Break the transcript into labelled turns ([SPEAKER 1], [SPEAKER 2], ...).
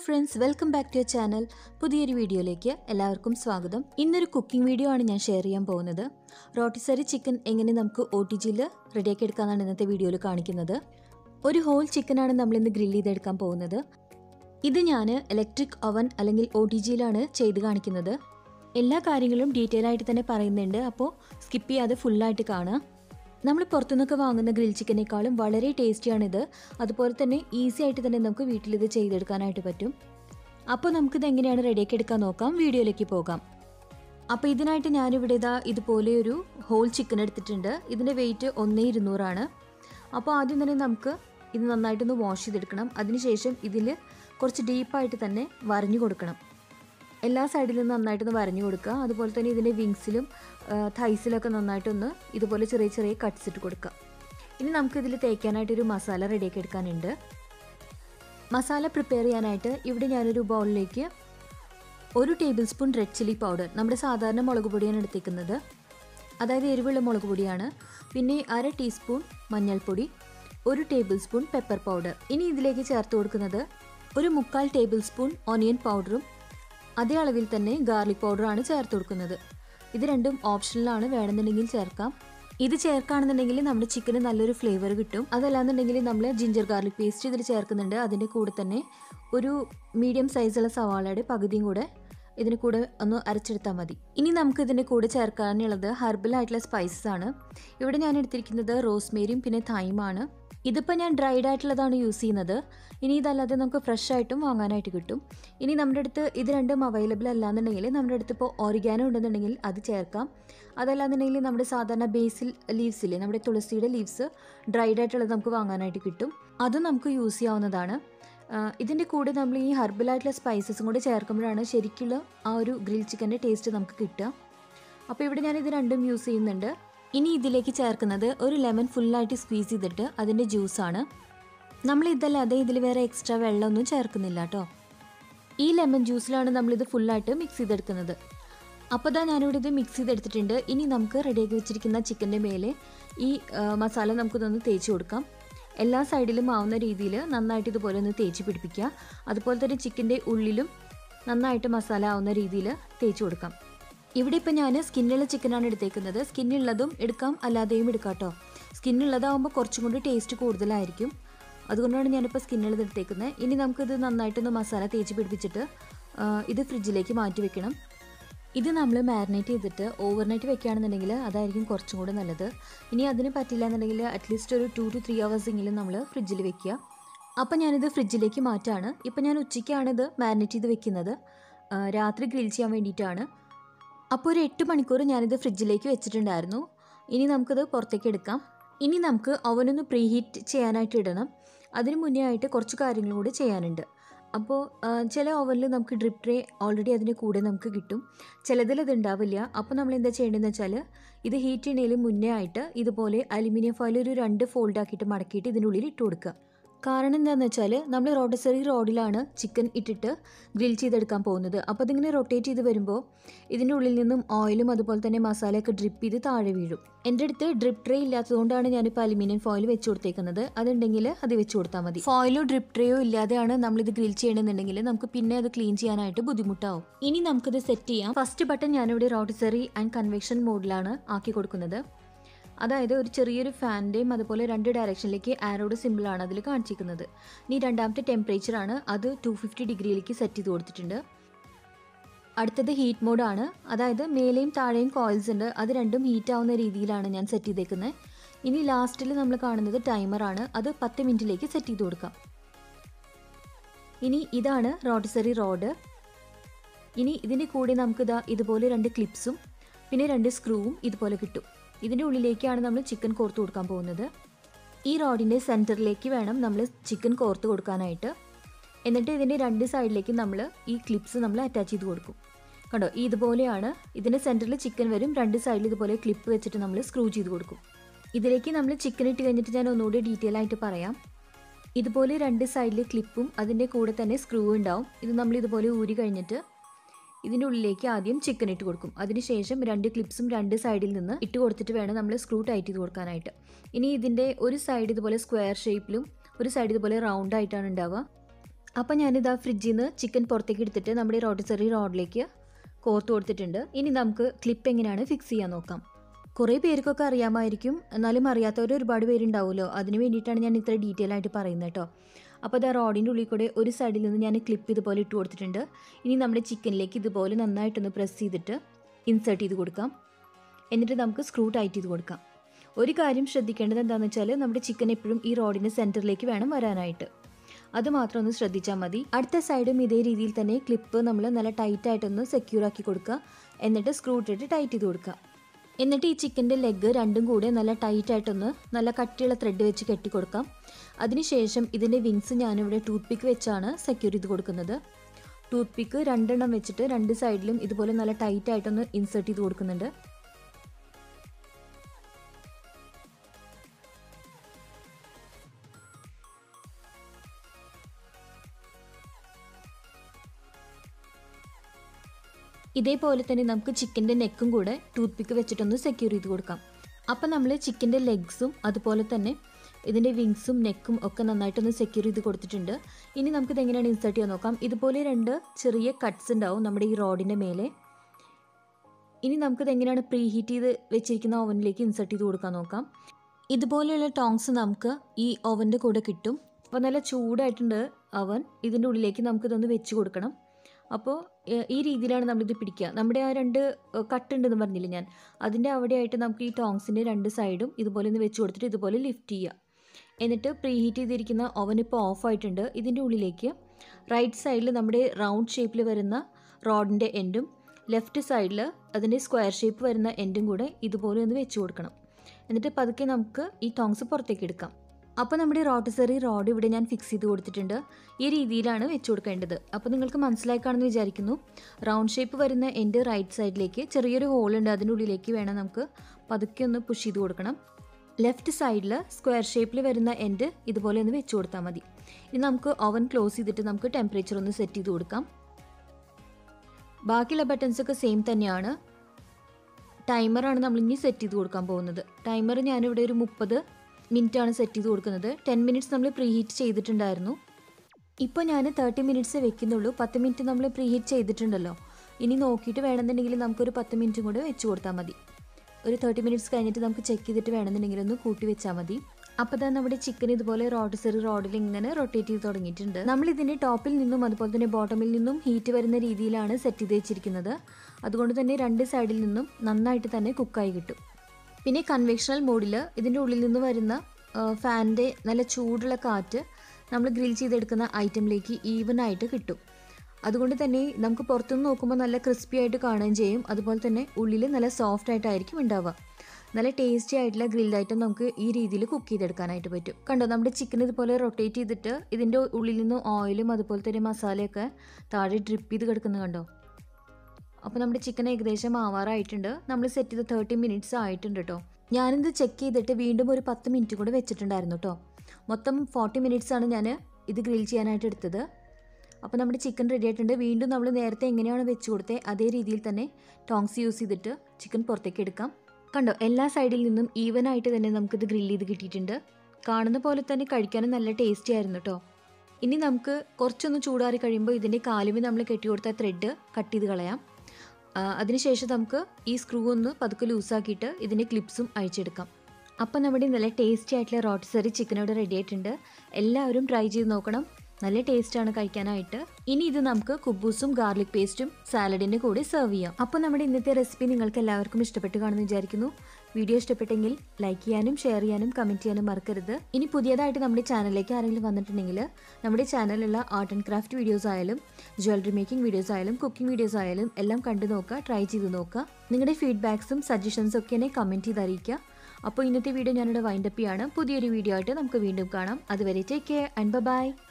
[SPEAKER 1] friends welcome back to channel പുതിയൊരു വീഡിയോയിലേക്ക് എല്ലാവർക്കും സ്വാഗതം ഇന്നൊരു കുക്കിംഗ് വീഡിയോ ആണ് ഞാൻ ഷെയർ ചെയ്യാൻ പോകുന്നത് റോട്ടിസറി ചിക്കൻ എങ്ങനെ നമുക്ക് ഒ ടി ജിയിൽ റെഡിയാക്കി എടുക്കാമെന്നാണ് ഇന്നത്തെ വീഡിയോയിൽ കാണിക്കുന്നത് ഒരു ഹോൾ ചിക്കനാണ് നമ്മളിന്ന് ഗ്രില്ല് ചെയ്തെടുക്കാൻ പോകുന്നത് ഇത് ഞാൻ ഇലക്ട്രിക് ഓവൻ അല്ലെങ്കിൽ ഒ ടി ജിയിലാണ് ചെയ്ത് കാണിക്കുന്നത് എല്ലാ കാര്യങ്ങളും ഡീറ്റെയിൽ ആയിട്ട് തന്നെ പറയുന്നുണ്ട് അപ്പോൾ സ്കിപ്പ് ചെയ്യാതെ ഫുള്ളായിട്ട് കാണുക നമ്മൾ പുറത്തുനിന്നൊക്കെ വാങ്ങുന്ന ഗ്രിൽ ചിക്കനേക്കാളും വളരെ ടേസ്റ്റിയാണിത് അതുപോലെ തന്നെ ഈസി ആയിട്ട് തന്നെ നമുക്ക് വീട്ടിലിത് ചെയ്തെടുക്കാനായിട്ട് പറ്റും അപ്പോൾ നമുക്കിത് എങ്ങനെയാണ് റെഡിയാക്കി എടുക്കാൻ നോക്കാം വീഡിയോയിലേക്ക് പോകാം അപ്പോൾ ഇതിനായിട്ട് ഞാനിവിടെ ഇതാ ഇതുപോലെ ഒരു ഹോൾ ചിക്കൻ എടുത്തിട്ടുണ്ട് ഇതിൻ്റെ വെയിറ്റ് ഒന്നേ ഇരുന്നൂറാണ് അപ്പോൾ ആദ്യം തന്നെ നമുക്ക് ഇത് നന്നായിട്ടൊന്ന് വാഷ് ചെയ്തെടുക്കണം അതിനുശേഷം ഇതിൽ കുറച്ച് ഡീപ്പായിട്ട് തന്നെ വരഞ്ഞു കൊടുക്കണം എല്ലാ സൈഡിലും നന്നായിട്ടൊന്ന് വരഞ്ഞു കൊടുക്കുക അതുപോലെ തന്നെ ഇതിൻ്റെ വിങ്സിലും തൈസിലൊക്കെ നന്നായിട്ടൊന്ന് ഇതുപോലെ ചെറിയ ചെറിയ കട്ട്സ് ഇട്ട് കൊടുക്കുക ഇനി നമുക്കിതിൽ തേക്കാനായിട്ടൊരു മസാല റെഡിയാക്കി എടുക്കാനുണ്ട് മസാല പ്രിപ്പയർ ചെയ്യാനായിട്ട് ഇവിടെ ഞാനൊരു ബൗളിലേക്ക് ഒരു tablespoon red chilli powder നമ്മുടെ സാധാരണ മുളക് പൊടിയാണ് എടുത്തേക്കുന്നത് അതായത് എരിവുള്ള മുളക് പൊടിയാണ് പിന്നെ അര ടീസ്പൂൺ മഞ്ഞൾപ്പൊടി ഒരു ടേബിൾ സ്പൂൺ പെപ്പർ പൗഡർ ഇനി ഇതിലേക്ക് ചേർത്ത് കൊടുക്കുന്നത് ഒരു മുക്കാൽ ടേബിൾ സ്പൂൺ ഓണിയൻ പൗഡറും അതേ അളവിൽ തന്നെ ഗാർലിക് പൗഡറാണ് ചേർത്ത് കൊടുക്കുന്നത് ഇത് രണ്ടും ഓപ്ഷനിലാണ് വേണമെന്നുണ്ടെങ്കിൽ ചേർക്കാം ഇത് ചേർക്കുകയാണെന്നുണ്ടെങ്കിൽ നമ്മുടെ ചിക്കന് നല്ലൊരു ഫ്ലേവർ കിട്ടും അതല്ലാന്നുണ്ടെങ്കിൽ നമ്മൾ ജിഞ്ചർ ഗാർലിക് പേസ്റ്റ് ഇതിൽ ചേർക്കുന്നുണ്ട് അതിൻ്റെ കൂടെ തന്നെ ഒരു മീഡിയം സൈസുള്ള സവാളയുടെ പകുതിയും കൂടെ ഇതിന് കൂടെ ഒന്ന് അരച്ചെടുത്താൽ മതി ഇനി നമുക്ക് ഇതിൻ്റെ കൂടെ ചേർക്കാനുള്ളത് ഹെർബൽ ആയിട്ടുള്ള സ്പൈസസ് ആണ് ഇവിടെ ഞാൻ എടുത്തിരിക്കുന്നത് റോസ്മേരിയും പിന്നെ തൈമാണ് ഇതിപ്പോൾ ഞാൻ ഡ്രൈഡ് ആയിട്ടുള്ളതാണ് യൂസ് ചെയ്യുന്നത് ഇനി ഇതല്ലാതെ നമുക്ക് ഫ്രഷ് ആയിട്ടും വാങ്ങാനായിട്ട് കിട്ടും ഇനി നമ്മുടെ അടുത്ത് ഇത് രണ്ടും അവൈലബിൾ അല്ലാന്നുണ്ടെങ്കിൽ നമ്മുടെ അടുത്ത് ഇപ്പോൾ ഓറിഗാനോ ഉണ്ടെന്നുണ്ടെങ്കിൽ അത് ചേർക്കാം അതല്ലാന്നുണ്ടെങ്കിൽ നമ്മുടെ സാധാരണ ബേസിൽ ലീവ്സ് ഇല്ലേ നമ്മുടെ തുളസിയുടെ ലീവ്സ് ഡ്രൈഡ് ആയിട്ടുള്ളത് നമുക്ക് വാങ്ങാനായിട്ട് കിട്ടും അതും നമുക്ക് യൂസ് ചെയ്യാവുന്നതാണ് ഇതിൻ്റെ കൂടെ നമ്മൾ ഈ ഹെർബലായിട്ടുള്ള സ്പൈസസും കൂടെ ചേർക്കുമ്പോഴാണ് ശരിക്കുള്ള ആ ഒരു ഗ്രിൽ ചിക്കൻ്റെ ടേസ്റ്റ് നമുക്ക് കിട്ടുക അപ്പോൾ ഇവിടെ ഞാൻ ഇത് രണ്ടും യൂസ് ചെയ്യുന്നുണ്ട് ഇനി ഇതിലേക്ക് ചേർക്കുന്നത് ഒരു ലെമൺ ഫുള്ളായിട്ട് സ്ക്വീസ് ചെയ്തിട്ട് അതിൻ്റെ ജ്യൂസാണ് നമ്മൾ ഇതല്ലാതെ ഇതിൽ വേറെ എക്സ്ട്രാ വെള്ളമൊന്നും ചേർക്കുന്നില്ല കേട്ടോ ഈ ലെമൺ ജ്യൂസിലാണ് നമ്മളിത് ഫുള്ളായിട്ട് മിക്സ് ചെയ്തെടുക്കുന്നത് അപ്പോൾ ഇതാ ഞാനിവിടെ ഇത് മിക്സ് ചെയ്തെടുത്തിട്ടുണ്ട് ഇനി നമുക്ക് റെഡിയാക്കി വെച്ചിരിക്കുന്ന ചിക്കൻ്റെ മേലെ ഈ മസാല നമുക്കിതൊന്ന് തേച്ച് കൊടുക്കാം എല്ലാ സൈഡിലും ആവുന്ന രീതിയിൽ നന്നായിട്ട് ഇതുപോലെ ഒന്ന് തേച്ച് പിടിപ്പിക്കുക അതുപോലെ തന്നെ ചിക്കൻ്റെ ഉള്ളിലും നന്നായിട്ട് മസാല ആവുന്ന രീതിയിൽ തേച്ച് കൊടുക്കാം ഇവിടെ ഇപ്പം ഞാൻ സ്കിന്നുള്ള ചിക്കനാണ് എടുത്തേക്കുന്നത് സ്കിന്നുള്ളതും എടുക്കാം അല്ലാതെയും എടുക്കാം കേട്ടോ സ്കിന്നുള്ളതാകുമ്പോൾ കുറച്ചും കൂടി ടേസ്റ്റ് കൂടുതലായിരിക്കും അതുകൊണ്ടാണ് ഞാനിപ്പോൾ സ്കിന്നുള്ളത് എടുത്തേക്കുന്നത് ഇനി നമുക്കിത് നന്നായിട്ടൊന്ന് മസാല തേച്ച് പിടിപ്പിച്ചിട്ട് ഇത് ഫ്രിഡ്ജിലേക്ക് മാറ്റി വെക്കണം ഇത് നമ്മൾ മാരിനേറ്റ് ചെയ്തിട്ട് ഓവർനൈറ്റ് വെക്കുകയാണെന്നുണ്ടെങ്കിൽ അതായിരിക്കും കുറച്ചും കൂടെ നല്ലത് ഇനി അതിന് പറ്റില്ല എന്നുണ്ടെങ്കിൽ അറ്റ്ലീസ്റ്റ് ഒരു ടു ടു ത്രീ എങ്കിലും നമ്മൾ ഫ്രിഡ്ജിൽ വെക്കുക അപ്പം ഞാനിത് ഫ്രിഡ്ജിലേക്ക് മാറ്റാണ് ഇപ്പം ഞാൻ ഉച്ചയ്ക്കാണ് ഇത് മാരിനേറ്റ് ചെയ്ത് വെക്കുന്നത് രാത്രി ഗ്രിൽ ചെയ്യാൻ വേണ്ടിയിട്ടാണ് അപ്പോൾ ഒരു എട്ട് മണിക്കൂർ ഞാനിത് ഫ്രിഡ്ജിലേക്ക് വെച്ചിട്ടുണ്ടായിരുന്നു ഇനി നമുക്കിത് പുറത്തേക്ക് എടുക്കാം ഇനി നമുക്ക് അവനൊന്ന് പ്രീ ഹീറ്റ് ചെയ്യാനായിട്ട് ഇടണം അതിന് മുന്നേ ആയിട്ട് കുറച്ച് കാര്യങ്ങൾ കൂടി ചെയ്യാനുണ്ട് അപ്പോൾ ചില ഓവനിൽ നമുക്ക് ഡ്രിപ്പ് ട്രേ ഓൾറെഡി അതിൻ്റെ കൂടെ നമുക്ക് കിട്ടും ചിലതിൽ അത് ഉണ്ടാവില്ല അപ്പോൾ നമ്മൾ എന്താ ചെയ്യേണ്ടതെന്ന് വെച്ചാൽ ഇത് ഹീറ്റ് ചെയ്യണതിന് മുന്നേ ആയിട്ട് ഇതുപോലെ അലുമിനിയം ഫോയിൽ ഒരു രണ്ട് ഫോൾഡ് ആക്കിയിട്ട് മടക്കിയിട്ട് ഇതിനുള്ളിൽ ഇട്ട് കൊടുക്കുക കാരണം എന്താണെന്ന് വെച്ചാൽ നമ്മൾ റോട്ടസറി റോഡിലാണ് ചിക്കൻ ഇട്ടിട്ട് ഗ്രിൽ ചെയ്തെടുക്കാൻ പോകുന്നത് അപ്പോൾ അതിങ്ങനെ റൊട്ടേറ്റ് ചെയ്ത് വരുമ്പോൾ ഇതിൻ്റെ ഉള്ളിൽ നിന്നും ഓയിലും അതുപോലെ തന്നെ മസാലയൊക്കെ ഡ്രിപ്പ് ചെയ്ത് താഴെ വീഴും എൻ്റെ അടുത്ത് ഡ്രിപ്പ് ട്രേ ഇല്ലാത്തതുകൊണ്ടാണ് ഞാനിപ്പോൾ അലുമിനിയം ഫോയിൽ വെച്ച് കൊടുത്തേക്കുന്നത് അതുണ്ടെങ്കിൽ അത് വെച്ച് കൊടുത്താൽ മതി ഫോയിലോ ഡ്രിപ്പ് ട്രേയോ ഇല്ലാതെയാണ് നമ്മളിത് ഗ്രിൽ ചെയ്യണമെന്നുണ്ടെങ്കിൽ നമുക്ക് പിന്നെ അത് ക്ലീൻ ചെയ്യാനായിട്ട് ബുദ്ധിമുട്ടാവും ഇനി നമുക്കിത് സെറ്റ് ചെയ്യാം ഫസ്റ്റ് ബട്ടൺ ഞാനിവിടെ റോട്ടസറി ആൻഡ് കൺവെക്ഷൻ മോഡിലാണ് ആക്കി കൊടുക്കുന്നത് അതായത് ഒരു ചെറിയൊരു ഫാനിൻ്റെയും അതുപോലെ രണ്ട് ഡയറക്ഷനിലേക്ക് ആരോഡ് സിമ്പിളാണ് അതിൽ കാണിച്ചിരിക്കുന്നത് ഇനി രണ്ടാമത്തെ ടെമ്പറേച്ചറാണ് അത് ടു ഫിഫ്റ്റി ഡിഗ്രിയിലേക്ക് സെറ്റ് ചെയ്ത് കൊടുത്തിട്ടുണ്ട് അടുത്തത് ഹീറ്റ് മോഡാണ് അതായത് മേലെയും താഴെയും കോയിൽസ് ഉണ്ട് അത് രണ്ടും ഹീറ്റ് ആവുന്ന രീതിയിലാണ് ഞാൻ സെറ്റ് ചെയ്തേക്കുന്നത് ഇനി ലാസ്റ്റിൽ നമ്മൾ കാണുന്നത് ടൈമറാണ് അത് പത്ത് മിനിറ്റിലേക്ക് സെറ്റ് ചെയ്ത് കൊടുക്കാം ഇനി ഇതാണ് റോട്ടിസറി റോഡ് ഇനി ഇതിൻ്റെ കൂടെ നമുക്കിതാ ഇതുപോലെ രണ്ട് ക്ലിപ്സും പിന്നെ രണ്ട് സ്ക്രൂവും ഇതുപോലെ കിട്ടും ഇതിൻ്റെ ഉള്ളിലേക്കാണ് നമ്മൾ ചിക്കൻ കോർത്ത് കൊടുക്കാൻ പോകുന്നത് ഈ റോഡിൻ്റെ സെൻറ്ററിലേക്ക് വേണം നമ്മൾ ചിക്കൻ കോർത്ത് കൊടുക്കാനായിട്ട് എന്നിട്ട് ഇതിൻ്റെ രണ്ട് സൈഡിലേക്ക് നമ്മൾ ഈ ക്ലിപ്സ് നമ്മൾ അറ്റാച്ച് ചെയ്ത് കൊടുക്കും കണ്ടോ ഇതുപോലെയാണ് ഇതിൻ്റെ സെൻറ്ററിൽ ചിക്കൻ വരും രണ്ട് സൈഡിൽ ഇതുപോലെ ക്ലിപ്പ് വെച്ചിട്ട് നമ്മൾ സ്ക്രൂ ചെയ്ത് കൊടുക്കും ഇതിലേക്ക് നമ്മൾ ചിക്കൻ ഇട്ട് കഴിഞ്ഞിട്ട് ഞാൻ ഒന്നുകൂടി ഡീറ്റെയിൽ ആയിട്ട് പറയാം ഇതുപോലെ രണ്ട് സൈഡിൽ ക്ലിപ്പും അതിൻ്റെ കൂടെ തന്നെ സ്ക്രൂ ഉണ്ടാവും ഇത് നമ്മൾ ഇതുപോലെ ഊരി കഴിഞ്ഞിട്ട് ഇതിൻ്റെ ഉള്ളിലേക്ക് ആദ്യം ചിക്കൻ ഇട്ട് കൊടുക്കും അതിനുശേഷം രണ്ട് ക്ലിപ്സും രണ്ട് സൈഡിൽ നിന്ന് ഇട്ട് കൊടുത്തിട്ട് വേണം നമ്മൾ സ്ക്രൂ ടൈറ്റ് ചെയ്ത് കൊടുക്കാനായിട്ട് ഇനി ഇതിൻ്റെ ഒരു സൈഡ് ഇതുപോലെ സ്ക്വയർ ഷേപ്പിലും ഒരു സൈഡ് ഇതുപോലെ റൗണ്ട് ആയിട്ടാണ് ഉണ്ടാവുക അപ്പം ഞാനിത് ആ ഫ്രിഡ്ജിൽ നിന്ന് ചിക്കൻ പുറത്തേക്ക് എടുത്തിട്ട് നമ്മുടെ ഈ റോട്ടിസറി റോഡിലേക്ക് കോർത്ത് കൊടുത്തിട്ടുണ്ട് ഇനി നമുക്ക് ക്ലിപ്പ് എങ്ങനെയാണ് ഫിക്സ് ചെയ്യാൻ നോക്കാം കുറേ പേർക്കൊക്കെ അറിയാമായിരിക്കും എന്നാലും അറിയാത്തവർ ഒരുപാട് പേരുണ്ടാവുമല്ലോ അതിന് വേണ്ടിയിട്ടാണ് ഞാൻ ഇത്ര ഡീറ്റെയിൽ ആയിട്ട് പറയുന്നത് കേട്ടോ അപ്പോൾ അത് ആ റോഡിൻ്റെ ഉള്ളിൽ കൂടെ ഒരു സൈഡിൽ നിന്ന് ഞാൻ ക്ലിപ്പ് ഇതുപോലെ ഇട്ട് കൊടുത്തിട്ടുണ്ട് ഇനി നമ്മുടെ ചിക്കനിലേക്ക് ഇതുപോലെ നന്നായിട്ടൊന്ന് പ്രസ് ചെയ്തിട്ട് ഇൻസേർട്ട് ചെയ്ത് കൊടുക്കാം എന്നിട്ട് നമുക്ക് സ്ക്രൂ ടൈറ്റ് ചെയ്ത് കൊടുക്കാം ഒരു കാര്യം ശ്രദ്ധിക്കേണ്ടത് എന്താണെന്ന് വെച്ചാൽ നമ്മുടെ ചിക്കൻ എപ്പോഴും ഈ റോഡിൻ്റെ സെൻറ്ററിലേക്ക് വേണം വരാനായിട്ട് അത് മാത്രം ഒന്ന് ശ്രദ്ധിച്ചാൽ മതി അടുത്ത സൈഡും ഇതേ രീതിയിൽ തന്നെ ക്ലിപ്പ് നമ്മൾ നല്ല ടൈറ്റായിട്ടൊന്ന് സെക്യൂർ ആക്കി കൊടുക്കുക എന്നിട്ട് സ്ക്രൂ ഇട്ടിട്ട് ടൈറ്റ് ചെയ്ത് കൊടുക്കുക എന്നിട്ട് ഈ ചിക്കൻ്റെ ലെഗ് രണ്ടും കൂടെ നല്ല ടൈറ്റായിട്ടൊന്ന് നല്ല കട്ടിയുള്ള ത്രെഡ് വെച്ച് കെട്ടി കൊടുക്കാം അതിനുശേഷം ഇതിൻ്റെ വിങ്സ് ഞാനിവിടെ ടൂത്ത് പിക്ക് വെച്ചാണ് സെക്യൂർ ചെയ്ത് കൊടുക്കുന്നത് ടൂത്ത് പിക്ക് രണ്ടെണ്ണം വെച്ചിട്ട് രണ്ട് സൈഡിലും ഇതുപോലെ നല്ല ടൈറ്റായിട്ടൊന്ന് ഇൻസേർട്ട് ചെയ്ത് കൊടുക്കുന്നുണ്ട് ഇതേപോലെ തന്നെ നമുക്ക് ചിക്കൻ്റെ നെക്കും കൂടെ ടൂത്ത് പിക്ക് വെച്ചിട്ടൊന്ന് സെക്യൂർ ചെയ്ത് കൊടുക്കാം അപ്പം നമ്മൾ ചിക്കൻ്റെ ലെഗ്സും അതുപോലെ തന്നെ ഇതിൻ്റെ വിങ്സും നെക്കും ഒക്കെ നന്നായിട്ടൊന്ന് സെക്യൂർ ചെയ്ത് കൊടുത്തിട്ടുണ്ട് ഇനി നമുക്കിത് എങ്ങനെയാണ് ഇൻസേർട്ട് ചെയ്യാൻ നോക്കാം ഇതുപോലെ രണ്ട് ചെറിയ കട്ട്സ് ഉണ്ടാവും നമ്മുടെ ഈ റോഡിൻ്റെ മേലെ ഇനി നമുക്കിത് എങ്ങനെയാണ് പ്രീ ഹീറ്റ് ചെയ്ത് വെച്ചിരിക്കുന്ന ഓവനിലേക്ക് ഇൻസേർട്ട് ചെയ്ത് കൊടുക്കാൻ നോക്കാം ഇതുപോലെയുള്ള ടോങ്സ് നമുക്ക് ഈ ഓവൻ്റെ കൂടെ കിട്ടും അപ്പോൾ നല്ല ചൂടായിട്ടുണ്ട് അവൻ ഇതിൻ്റെ ഉള്ളിലേക്ക് നമുക്കിതൊന്ന് വെച്ച് കൊടുക്കണം അപ്പോൾ ഈ രീതിയിലാണ് നമ്മളിത് പിടിക്കുക നമ്മുടെ ആ രണ്ട് കട്ടുണ്ടെന്ന് പറഞ്ഞില്ലേ ഞാൻ അതിൻ്റെ അവിടെയായിട്ട് നമുക്ക് ഈ ടോങ്സിൻ്റെ രണ്ട് സൈഡും ഇതുപോലെ ഒന്ന് വെച്ച് കൊടുത്തിട്ട് ഇതുപോലെ ലിഫ്റ്റ് ചെയ്യുക എന്നിട്ട് പ്രീ ഹീറ്റ് ചെയ്തിരിക്കുന്ന ഓവൻ ഇപ്പോൾ ഓഫ് ആയിട്ടുണ്ട് ഇതിൻ്റെ ഉള്ളിലേക്ക് റൈറ്റ് സൈഡിൽ നമ്മുടെ റൗണ്ട് ഷേപ്പിൽ വരുന്ന റോഡിൻ്റെ എൻഡും ലെഫ്റ്റ് സൈഡിൽ അതിൻ്റെ സ്ക്വയർ ഷേപ്പ് വരുന്ന എൻഡും കൂടെ ഇതുപോലെ ഒന്ന് വെച്ച് കൊടുക്കണം എന്നിട്ട് പതുക്കെ നമുക്ക് ഈ ടോങ്സ് പുറത്തേക്ക് എടുക്കാം അപ്പോൾ നമ്മുടെ റോട്ടിസറി റോഡ് ഇവിടെ ഞാൻ ഫിക്സ് ചെയ്ത് കൊടുത്തിട്ടുണ്ട് ഈ രീതിയിലാണ് വെച്ച് കൊടുക്കേണ്ടത് അപ്പോൾ നിങ്ങൾക്ക് മനസ്സിലായി കാണുമെന്ന് വിചാരിക്കുന്നു റൗണ്ട് ഷേപ്പ് വരുന്ന എൻ്റെ റൈറ്റ് സൈഡിലേക്ക് ചെറിയൊരു ഹോൾ ഉണ്ട് അതിൻ്റെ ഉള്ളിലേക്ക് വേണം നമുക്ക് പതുക്കെ ഒന്ന് പുഷ് ചെയ്ത് കൊടുക്കണം ലെഫ്റ്റ് സൈഡിൽ സ്ക്വയർ ഷേപ്പിൽ വരുന്ന എൻഡ് ഇതുപോലെ ഒന്ന് വെച്ച് കൊടുത്താൽ മതി ഇനി നമുക്ക് ഓവൻ ക്ലോസ് ചെയ്തിട്ട് നമുക്ക് ടെമ്പറേച്ചർ ഒന്ന് സെറ്റ് ചെയ്ത് കൊടുക്കാം ബാക്കിയുള്ള ബട്ടൺസ് ഒക്കെ സെയിം തന്നെയാണ് ടൈമറാണ് നമ്മൾ ഇനി സെറ്റ് ചെയ്ത് കൊടുക്കാൻ പോകുന്നത് ടൈമർ ഞാനിവിടെ ഒരു മുപ്പത് മിനിറ്റാണ് സെറ്റ് ചെയ്ത് കൊടുക്കുന്നത് ടെൻ മിനിറ്റ്സ് നമ്മൾ പ്രീ ഹീറ്റ് ചെയ്തിട്ടുണ്ടായിരുന്നു ഇപ്പോൾ ഞാൻ തേർട്ടി മിനിറ്റ്സ് വെക്കുന്നുള്ളൂ പത്ത് മിനിറ്റ് നമ്മൾ പ്രീ ഹീറ്റ് ചെയ്തിട്ടുണ്ടല്ലോ ഇനി നോക്കിയിട്ട് വേണമെന്നുണ്ടെങ്കിൽ നമുക്കൊരു പത്ത് മിനിറ്റും കൂടെ വെച്ച് കൊടുത്താൽ മതി ഒരു തേർട്ടി മിനിറ്റ്സ് കഴിഞ്ഞിട്ട് നമുക്ക് ചെക്ക് ചെയ്തിട്ട് വേണമെന്നുണ്ടെങ്കിൽ ഒന്ന് കൂട്ടി വെച്ചാൽ മതി അപ്പോൾ തന്നെ നമ്മുടെ ചിക്കൻ ഇതുപോലെ റോട്ടിസറി റോഡിൽ ഇങ്ങനെ റൊട്ടേറ്റ് ചെയ്ത് തുടങ്ങിയിട്ടുണ്ട് നമ്മൾ ഇതിൻ്റെ ടോപ്പിൽ നിന്നും അതുപോലെ തന്നെ ബോട്ടമിൽ നിന്നും ഹീറ്റ് വരുന്ന രീതിയിലാണ് സെറ്റ് ചെയ്ത് വെച്ചിരിക്കുന്നത് അതുകൊണ്ട് തന്നെ രണ്ട് സൈഡിൽ നിന്നും നന്നായിട്ട് തന്നെ കുക്കായി കിട്ടും പിന്നെ കൺവെൻഷണൽ മോഡിൽ ഇതിൻ്റെ ഉള്ളിൽ നിന്ന് വരുന്ന ഫാനിൻ്റെ നല്ല ചൂടുള്ള കാറ്റ് നമ്മൾ ഗ്രിൽ ചെയ്തെടുക്കുന്ന ഐറ്റമിലേക്ക് ഈവൻ ആയിട്ട് കിട്ടും അതുകൊണ്ട് തന്നെ നമുക്ക് പുറത്തുനിന്ന് നോക്കുമ്പോൾ നല്ല ക്രിസ്പി ആയിട്ട് കാണുകയും ചെയ്യും അതുപോലെ തന്നെ ഉള്ളിൽ നല്ല സോഫ്റ്റ് ആയിട്ടായിരിക്കും ഉണ്ടാവുക നല്ല ടേസ്റ്റി ആയിട്ടുള്ള ഗ്രിൽഡ് ഐറ്റം നമുക്ക് ഈ രീതിയിൽ കുക്ക് ചെയ്തെടുക്കാനായിട്ട് പറ്റും കണ്ടോ നമ്മുടെ ചിക്കൻ ഇതുപോലെ റൊട്ടേറ്റ് ചെയ്തിട്ട് ഇതിൻ്റെ ഉള്ളിൽ നിന്ന് ഓയിലും അതുപോലെ തന്നെ മസാലയൊക്കെ താഴെ ഡ്രിപ്പ് ചെയ്ത് കിടക്കുന്നത് കണ്ടോ അപ്പോൾ നമ്മുടെ ചിക്കൻ ഏകദേശം ആവാറായിട്ടുണ്ട് നമ്മൾ സെറ്റ് ചെയ്ത് തേർട്ടി മിനിറ്റ്സ് ആയിട്ടുണ്ട് കേട്ടോ ഞാനിത് ചെക്ക് ചെയ്തിട്ട് വീണ്ടും ഒരു പത്ത് മിനിറ്റ് കൂടെ വെച്ചിട്ടുണ്ടായിരുന്നു കേട്ടോ മൊത്തം ഫോർട്ടി മിനിറ്റ്സ് ആണ് ഞാൻ ഇത് ഗ്രിൽ ചെയ്യാനായിട്ട് എടുത്തത് അപ്പോൾ നമ്മുടെ ചിക്കൻ റെഡി ആയിട്ടുണ്ട് വീണ്ടും നമ്മൾ നേരത്തെ എങ്ങനെയാണ് വെച്ച് കൊടുത്തത് അതേ രീതിയിൽ തന്നെ ടോങ്സ് യൂസ് ചെയ്തിട്ട് ചിക്കൻ പുറത്തേക്ക് എടുക്കാം കണ്ടോ എല്ലാ സൈഡിൽ നിന്നും ഈവൻ ആയിട്ട് തന്നെ നമുക്കിത് ഗ്രിൽ ചെയ്ത് കിട്ടിയിട്ടുണ്ട് കാണുന്ന പോലെ തന്നെ കഴിക്കാനും നല്ല ടേസ്റ്റി ആയിരുന്നു കേട്ടോ ഇനി നമുക്ക് കുറച്ചൊന്ന് ചൂടാറി കഴിയുമ്പോൾ ഇതിൻ്റെ കാലുമേ നമ്മൾ കെട്ടി കൊടുത്ത ത്രെഡ് കട്ട് ചെയ്ത് കളയാം അതിനുശേഷം നമുക്ക് ഈ സ്ക്രൂ ഒന്ന് പതുക്കെ ലൂസാക്കിയിട്ട് ഇതിൻ്റെ ക്ലിപ്സും അഴിച്ചെടുക്കാം അപ്പം നമ്മുടെ നല്ല ടേസ്റ്റി ആയിട്ടുള്ള റോട്ടിസറി ചിക്കൻ ഇവിടെ റെഡി ആയിട്ടുണ്ട് എല്ലാവരും ട്രൈ ചെയ്ത് നോക്കണം നല്ല ടേസ്റ്റാണ് കഴിക്കാനായിട്ട് ഇനി ഇത് നമുക്ക് കുബൂസും ഗാർലിക് പേസ്റ്റും സാലഡിൻ്റെ കൂടെ സെർവ് ചെയ്യാം അപ്പോൾ നമ്മുടെ ഇന്നത്തെ റെസിപ്പി നിങ്ങൾക്ക് എല്ലാവർക്കും ഇഷ്ടപ്പെട്ട് കാണുമെന്ന് വിചാരിക്കുന്നു വീഡിയോ ഇഷ്ടപ്പെട്ടെങ്കിൽ ലൈക്ക് ചെയ്യാനും ഷെയർ ചെയ്യാനും കമൻറ്റ് ചെയ്യാനും മറക്കരുത് ഇനി പുതിയതായിട്ട് നമ്മുടെ ചാനലിലേക്ക് ആരെങ്കിലും വന്നിട്ടുണ്ടെങ്കിൽ നമ്മുടെ ചാനലിലുള്ള ആർട്ട് ആൻഡ് ക്രാഫ്റ്റ് വീഡിയോസ് ആയാലും ജ്വല്ലറി മേക്കിംഗ് വീഡിയോസ് ആയാലും കുക്കിംഗ് വീഡിയോസ് ആയാലും എല്ലാം കണ്ടു നോക്കുക ട്രൈ ചെയ്ത് നോക്കുക നിങ്ങളുടെ ഫീഡ്ബാക്സും സജഷൻസും ഒക്കെ എന്നെ കമൻറ്റ് ചെയ്ത് അറിയിക്കുക അപ്പോൾ ഇന്നത്തെ വീഡിയോ ഞാനിവിടെ വൈൻഡപ്പ് ചെയ്യാണ് പുതിയൊരു വീഡിയോ ആയിട്ട് നമുക്ക് വീണ്ടും കാണാം അതുവരെ ടേക്ക് കെയർ ആൻഡ് ബൈ